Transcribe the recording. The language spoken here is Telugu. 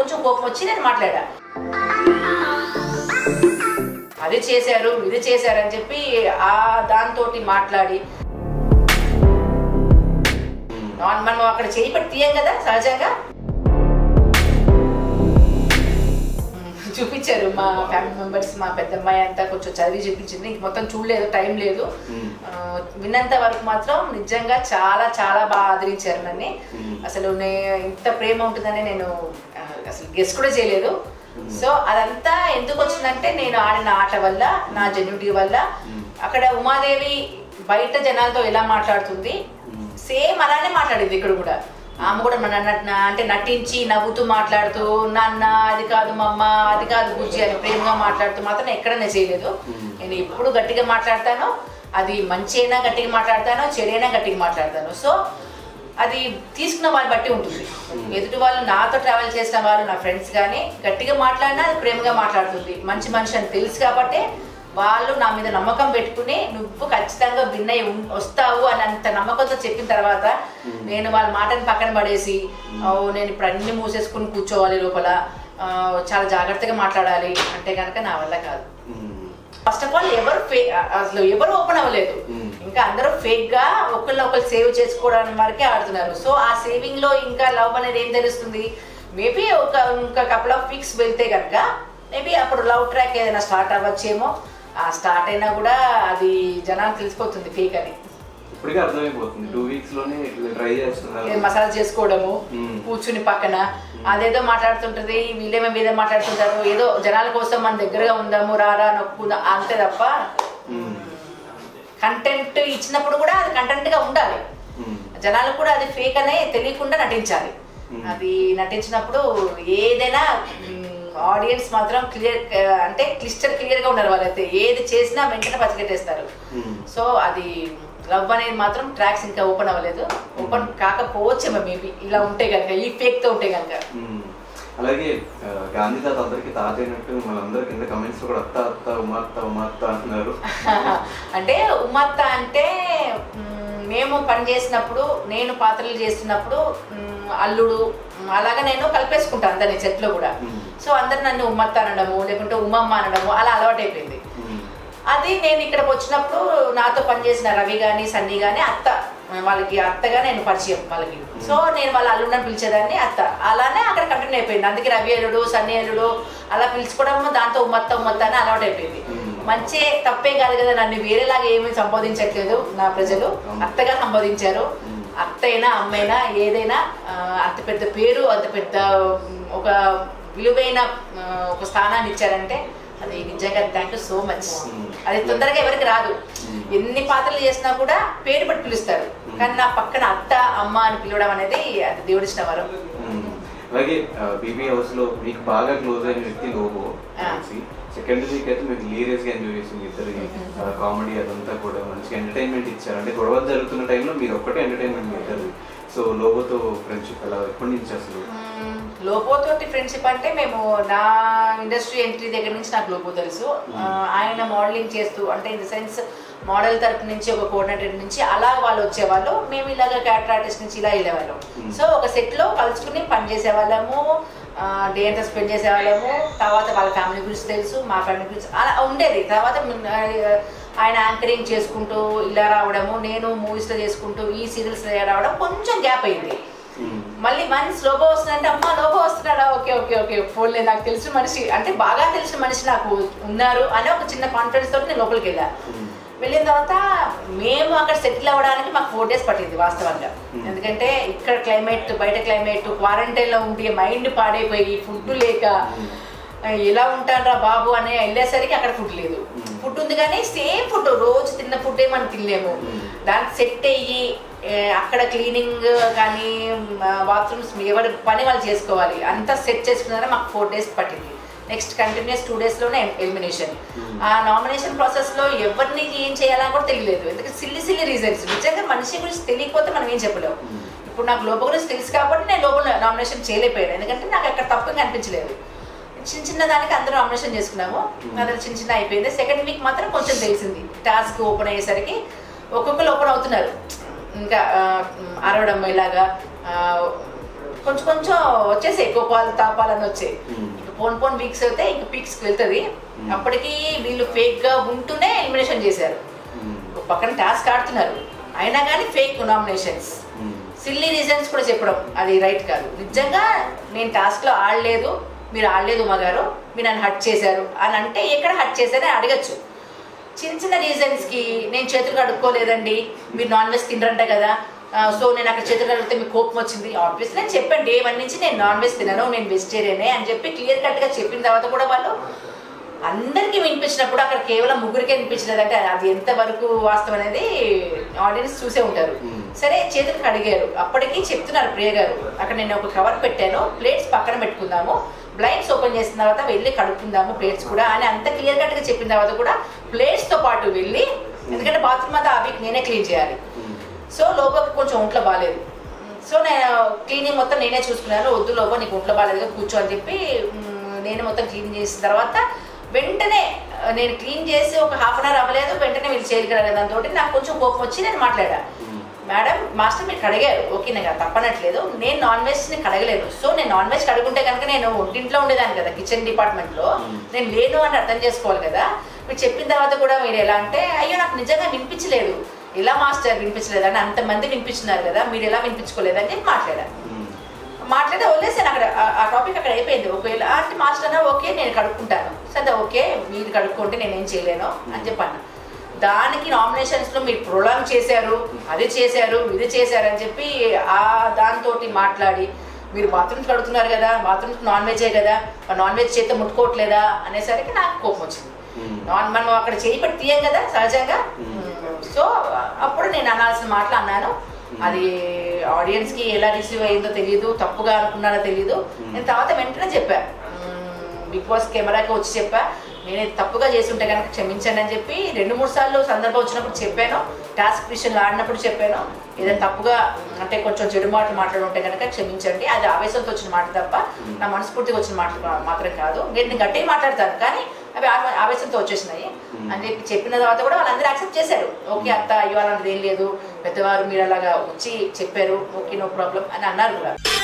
కొంచెం కోపం వచ్చి నేను మాట్లాడా అది చేశారు ఇది చేశారు అని చెప్పి ఆ దాంతో మాట్లాడి నాన్- మనం అక్కడ చేయి పెట్టి తీయం కదా సహజంగా ఉమ్, చూపించారు మా ఫ్యామిలీ మెంబర్స్ మా పెద్దమ్మాయి అంతా కొంచెం చదివి చూపించింది ఇంక మొత్తం చూడలేదు టైం లేదు మ్మ్. ఆ, విన్నంత వరకు మాత్రం నిజంగా చాలా చాలా బాగా ఆదరించారు నన్ను మ్మ్. అసలు నే ఇంత ప్రేమ ఉంటుందని నేను ఆ, అసలు గెస్ కూడా చేయలేదు సో అదంతా ఎందుకు వచ్చిందంటే నేను ఆడిన ఆట వల్ల నా జెన్యుటీ వల్ల మ్మ్. అక్కడ ఉమాదేవి బయట జనాలతో ఎలా మాట్లాడుతుంది మ్మ్. సేమ్ అలానే మాట్లాడింది ఇక్కడ కూడా ఆమె కూడా మన నట- అంటే నటించి నవ్వుతూ మాట్లాడుతూ నాన్న అది కాదు మమ్మ అది కాదు బుజ్జి అని ప్రేమగా మాట్లాడుతూ మాత్రం ఎక్కడ నేను చేయలేదు మ్మ్. నేను ఎప్పుడు గట్టిగా మాట్లాడతాను అది మంచి అయినా గట్టిగా మాట్లాడతాను చెడైనా గట్టిగా మాట్లాడతాను సో అది తీసుకున్న వాళ్ళని బట్టి ఉంటుంది ఎదుటి వాళ్ళు నాతో ట్రావెల్ చేసిన వాళ్ళు నా ఫ్రెండ్స్ కానీ గట్టిగా మాట్లాడినా అది ప్రేమగా మాట్లాడుతుంది మంచి మనిషి అని తెలుసు కాబట్టి వాళ్ళు నా మీద నమ్మకం పెట్టుకుని నువ్వు ఖచ్చితంగా విన్ అయి ఉం- వస్తావు అని అంత నమ్మకంతో చెప్పిన తర్వాత నేను వాళ్ళ మాటని పక్కన పడేసి "ఓ, నేను ఇప్పుడు అన్ని మూసేసుకుని కూర్చోవాలి లోపల ఆ, చాలా జాగ్రత్తగా మాట్లాడాలి అంటే కనుక నా వల్ల కాదు మ్మ్. ఫస్ట్ ఆఫ్ ఆల్ ఎవరు ఫే అసలు ఎవరు ఓపెన్ అవ్వలేదు మ్మ్. ఇంకా అందరూ ఫేక్ గా ఒకళ్ళు ఒకరు సేవ్ చేసుకోవడానికి వరకే ఆడుతున్నారు సో ఆ సేవింగ్ లో ఇంకా లవ్ అనేది ఏం తెలుస్తుంది మేబీ ఒక ఇంకా కపుల్ ఆఫ్ వీక్స్ వెళ్తే కనుక మేబీ అప్పుడు లవ్ ట్రాక్ ఏదైనా స్టార్ట్ అవ్వచ్చేమో ఆ స్టార్ట్ అయినా కూడా అది జనానికి తెలిసిపోతుంది ఫేక్ అని ఇప్పటికే అర్థమైపోతుంది టూ వీక్స్ లోనే ఇట్లా ట్రై చేస్తున్నారు ఏదో మసాజ్ చేసుకోవడము మ్మ్. కూర్చుని పక్కన అదేదో మాట్లాడుతుంటది వీళ్ళేమో వీళ్ళే మాట్లాడుతుంటారు ఏదో జనాల కోసం మన దగ్గరగా ఉందాము రారా నొక్కుందాం అంతే తప్ప మ్మ్. కంటెంట్ ఇచ్చినప్పుడు కూడా అది కంటెంట్ గా ఉండాలి మ్మ్. జనాలకు కూడా అది ఫేక్ అనే తెలియకుండా నటించాలి Hmm. అది నటించినప్పుడు ఏదైనా ఆడియన్స్ మాత్రం క్లియర్ అంటే క్లిస్టర్ క్లియర్ గా ఉన్నారు వాళ్ళైతే ఏది చేసినా వెంటనే పచ్చిగట్టేస్తారు మ్మ్. సో అది లవ్ అనేది మాత్రం ట్రాక్స్ ఇంకా ఓపెన్ అవ్వలేదు ఓపెన్ కాకపోవచ్చేమో మేబీ ఇలా ఉంటే కనుక ఈ ఫేక్ తో ఉంటే కనుక మ్మ్. అలాగే ఆ, గాంధీ తాత అందరికి తాత అయినట్టు మనందరి కింద కమెంట్స్ కూడా అత్త అత్త ఉమాత్త ఉమాత్త అంటున్నారు అంటే ఉమ్మత్త అంటే మ్, మేము పని చేసినప్పుడు నేను పాత్రలు చేస్తున్నప్పుడు మ్, అల్లుడు మ్, అలాగా నేను కలిపేసుకుంటాను అందరిని చెట్లో కూడా మ్మ్. సో అందరు నన్ను ఉమ్మత్త అనడము లేకుంటే ఉమ్మమ్మ అనడము అలా అలవాటైపోయింది మ్మ్. అది నేను ఇక్కడికి వచ్చినప్పుడు నాతో పనిచేసిన రవి కానీ సన్నీ కానీ అత్త వాళ్ళకి అత్తగా నేను పరిచయం వాళ్ళకి సో నేను వాళ్ళ అల్లుడని పిలిచేదాన్ని అత్త అలానే అక్కడ కంటిన్యూ అయిపోయింది అందుకే రవి అల్లుడు సన్నీ అల్లుడు అలా పిలుచుకోవడం దాంతో ఉమ్మత్త ఉమ్మత్త అని అలవాటు అయిపోయింది మ్మ్. మంచి తప్పేం కాదు కదా నన్ను వేరేలాగా ఏమీ సంబోధించట్లేదు నా ప్రజలు అత్తగా సంబోధించారు మ్మ్. అత్త అయినా అమ్మైనా ఏదైనా ఆ, అంత పెద్ద పేరు అంత పెద్ద ఉమ్, ఒక విలువైన ఆ, ఒక స్థానాన్ని ఇచ్చారంటే అది నిజంగా thank you so much hmm. అది తొందరగా ఎవరికి రాదు మ్మ్. ఎన్ని పాత్రలు చేసినా కూడా పేరు పెట్టి పిలుస్తారు కానీ నా పక్కన అత్త అమ్మ అని పిలవడం అనేది అది దేవుడిచ్చిన వరం మ్మ్. అలాగే బీబీ హౌస్ లో మీకు బాగా క్లోజ్ అయిన వ్యక్తి లోబో ఆ. సెకండ్ వీక్ అయితే మీకు లీరియస్ గా ఎంజాయ్ చేసింది ఇద్దరు కామెడీ అదంతా కూడా మంచిగా ఎంటర్టైన్మెంట్ ఇచ్చారు అంటే గొడవ జరుగుతున్న టైంలో మీరు ఒక్కటే ఎంటర్టైన్మెంట్ ఇద్దరు సో లోబోతో ఫ్రెండ్షిప్ ఎలా ఎప్పటి నుంచి అసలు మ్మ్. లోపోతోటి ఫ్రెండ్షిప్ అంటే మేము నా ఇండస్ట్రీ ఎంట్రీ దగ్గర నుంచి నాకు లోపో తెలుసు ఆ, ఆయన మోడలింగ్ చేస్తూ అంటే ఇన్ ద సెన్స్ మోడల్ తరపు నుంచి ఒక కోఆర్డినేటర్ నుంచి అలా వాళ్ళు వచ్చేవాళ్ళు మేము ఇలాగ క్యారెక్టర్ ఆర్టిస్ట్ నుంచి ఇలా వెళ్ళేవాళ్ళం Hmm. సో ఒక సెట్ లో కలుసుకుని పని చేసేవాళ్ళము డే అంతా స్పెండ్ చేసేవాళ్ళము తర్వాత వాళ్ళ ఫ్యామిలీ గురించి తెలుసు మా ఫ్యామిలీ గురించి అలా ఉండేది తర్వాత మ్, ఆ, ఆయన యాంకరింగ్ చేసుకుంటూ ఇలా రావడము నేను మూవీస్లో చేసుకుంటూ ఈ సీరియల్స్ రావడం కొంచెం గ్యాప్ అయింది మ్మ్. మళ్ళీ మనిషి లోబో వస్తున్నాడంటే అమ్మ లోబో వస్తున్నాడా ఓకే ఓకే ఓకే ఫోన్లే నాకు తెలిసిన మనిషి అంటే బాగా తెలిసిన మనిషి నాకు ఉన్నారు అని ఒక చిన్న కాన్ఫిడెన్స్ తోటి నేను లోపలికి వెళ్ళా మ్మ్. వెళ్ళిన తర్వాత మేము అక్కడ సెటిల్ అవ్వడానికి మాకు ఫోర్ డేస్ పట్టింది వాస్తవంగా Hmm. ఎందుకంటే ఇక్కడ క్లైమేట్ బయట క్లైమేట్ క్వారంటైన్లో ఉండి మైండ్ పాడైపోయి ఫుడ్ లేక Hmm. ఎలా ఉంటానరా బాబు అని వెళ్ళేసరికి అక్కడ ఫుడ్ లేదు Hmm. ఫుడ్ ఉంది కానీ సేమ్ ఫుడ్ రోజు తిన్న ఫుడ్ మనం తినలేము Hmm. దానికి సెట్ అయ్యి ఏ, అక్కడ క్లీనింగ్ కానీ బాత్రూమ్స్ ఎవరి పని వాళ్ళు చేసుకోవాలి అంతా సెట్ చేసుకున్నారా మాకు ఫోర్ డేస్ పట్టింది నెక్స్ట్ కంటిన్యూస్ టూ డేస్లోనే ఎలిమినేషన్ Hmm. ఆ నామినేషన్ ప్రాసెస్లో ఎవరిని ఏం చేయాలని కూడా తెలియలేదు ఎందుకంటే సిల్లి సిల్లి రీజన్స్ నిజంగా మనిషి గురించి తెలియకపోతే మనం ఏం చెప్పలేము మ్మ్. ఇప్పుడు నాకు లోపల గురించి తెలుసు కాబట్టి నేను లోపల నామినేషన్ చేయలేకపోయాను ఎందుకంటే నాకు అక్కడ తప్పుగా అనిపించలేదు చిన్న చిన్న దానికి అందరూ నామినేషన్ చేసుకున్నాము అదే చిన్న చిన్న అయిపోయింది సెకండ్ వీక్ మాత్రం కొంచెం తెలిసింది టాస్క్ ఓపెన్ అయ్యేసరికి ఒక్కొక్కరు ఓపెన్ అవుతున్నారు ఇంకా ఆ, అరవడం ఇలాగా ఆ, కొంచెం కొంచెం వచ్చేసాయి కోపాలు తాపాలని వచ్చాయి Hmm. ఇంకా పోన్ పోన్ వీక్స్ అయితే ఇంకా పీక్స్కి వెళ్తుంది Hmm. అప్పటికి వీళ్ళు ఫేక్గా ఉంటూనే ఎలిమినేషన్ చేశారు ఉమ్, ఒక పక్కన టాస్క్ ఆడుతున్నారు అయినా కానీ fake nominations um, silly reasons కూడా చెప్పడం అది రైట్ కాదు నిజంగా నేను టాస్క్లో ఆడలేదు మీరు ఆడలేదు మగారు మీరు నన్ను హట్ చేశారు అని అంటే ఎక్కడ హట్ చేశారని అడగచ్చు చిన్న చిన్న రీజన్స్కి నేను చేతులు కడుక్కోలేదండి మీరు నాన్ వెజ్ తినరంట కదా ఆ, సో నేను అక్కడ చేతులు కడిగితే మీకు కోపం వచ్చింది ఆబ్వియస్లీ నేను చెప్పాను డే వన్ నుంచి నేను నాన్ వెజ్ తినను నేను వెజిటేరియనే అని చెప్పి క్లియర్ కట్గా చెప్పిన తర్వాత కూడా వాళ్ళు అందరికీ వినిపించినప్పుడు అక్కడ కేవలం ముగ్గురికే వినిపించలేదంటే అది ఎంతవరకు వాస్తవం అనేది ఆడియన్స్ చూసే ఉంటారు Hmm. సరే చేతులు కడిగారు అప్పటికి చెప్తున్నారు ప్రియ గారు అక్కడ నేను ఒక కవర్ పెట్టాను ప్లేట్స్ పక్కన పెట్టుకుందాము బ్లైండ్స్ ఓపెన్ చేసిన తర్వాత వెళ్ళి కడుక్కుందాము ప్లేట్స్ కూడా అని అంత క్లియర్ కట్గా చెప్పిన తర్వాత కూడా ప్లేట్స్ తో పాటు వెళ్ళి ఎందుకంటే బాత్రూమ్ అంతా ఆ వీక్ నేనే క్లీన్ చేయాలి ఉమ్, సో లోపలికి కొంచెం ఒంట్లో బాగాలేదు సో నేను క్లీనింగ్ మొత్తం నేనే చూసుకున్నాను వద్దు లోపల నీకు ఒంట్లో బాగాలేదు కదా, కూర్చో అని చెప్పి మ్, నేనే మొత్తం క్లీన్ చేసిన తర్వాత వెంటనే ఆ, నేను క్లీన్ చేసి ఒక హాఫ్ అన్ అవర్ అవ్వలేదు వెంటనే వీళ్ళు చేయగలరు దాంతో నాకు కొంచెం కోపం వచ్చి నేను మాట్లాడా ఉమ్, మేడం మాస్టర్ మీరు కడిగారు ఓకే నాకు తప్పనట్లేదు నేను నాన్ వెజ్ని కడగలేను సో నేను నాన్ వెజ్ కడుగుంటే కనుక నేను ఒంటింట్లో ఉండేదాన్ని కదా కిచెన్ డిపార్ట్మెంట్లో Hmm. నేను లేను అని అర్థం చేసుకోవాలి కదా మీరు చెప్పిన తర్వాత కూడా మీరు ఎలా అంటే అయ్యో నాకు నిజంగా వినిపించలేదు ఎలా మాస్టర్ వినిపించలేదు అని అంతమంది వినిపించినారు కదా మీరు ఎలా వినిపించుకోలేదని చెప్పి మాట్లాడాను ఉమ్, మాట్లాడితే వదిలేసాను అక్కడ ఆ- ఆ టాపిక్ అక్కడ అయిపోయింది ఒకవేళ అంటే మాస్టర్ అన్నా ఓకే నేను కడుక్కుంటాను సరే ఓకే మీరు కడుక్కుంటే నేనేం చేయలేను అని చెప్పాను దానికి నామినేషన్స్లో మీరు ప్రొలాంగ్ చేశారు అది చేశారు ఇది చేశారు అని చెప్పి ఆ దాంతో మాట్లాడి మీరు బాత్రూమ్స్ కడుగుతున్నారు కదా బాత్రూమ్స్ నాన్ వెజే కదా నాన్ వెజ్ చేస్తే ముట్టుకోవట్లేదా అనేసరికి నాకు కోపం వచ్చింది ఉమ్, నాన్ మనం అక్కడ చేయి పెట్టి తీయం కదా సహజంగా Hmm. సో అప్పుడు నేను అనాల్సిన మాటలు అన్నాను అది ఆడియన్స్ కి ఎలా రిసీవ్ అయిందో తెలియదు తప్పుగా అనుకున్నారో తెలియదు Hmm. నేను తర్వాత వెంటనే చెప్పా బిగ్ బాస్ కెమెరాకి వచ్చి చెప్పా నేను ఇది తప్పుగా చేసి ఉంటే కనుక క్షమించండి అని చెప్పి రెండు మూడు సార్లు సందర్భం వచ్చినప్పుడు చెప్పాను టాస్క్ విషయంలో ఆడినప్పుడు చెప్పాను ఏదైనా తప్పుగా అంటే కొంచెం చెడు మాటలు మాట్లాడి ఉంటే కనుక క్షమించండి అది ఆవేశంతో వచ్చిన మాట తప్ప నా మనస్ఫూర్తిగా వచ్చిన మాటలు మా- మాత్రం కాదు నేను గట్టిగా మాట్లాడతాను కానీ అవి ఆవ- ఆవేశంతో వచ్చేసినాయి అని చెప్పి చెప్పిన తర్వాత కూడా వాళ్ళందరూ యాక్సెప్ట్ చేశారు ఓకే అత్త ఇవ్వాలన్నది ఏం లేదు పెద్దవారు మీరు అలాగా వచ్చి చెప్పారు ఓకే నో ప్రాబ్లం అని అన్నారు కూడా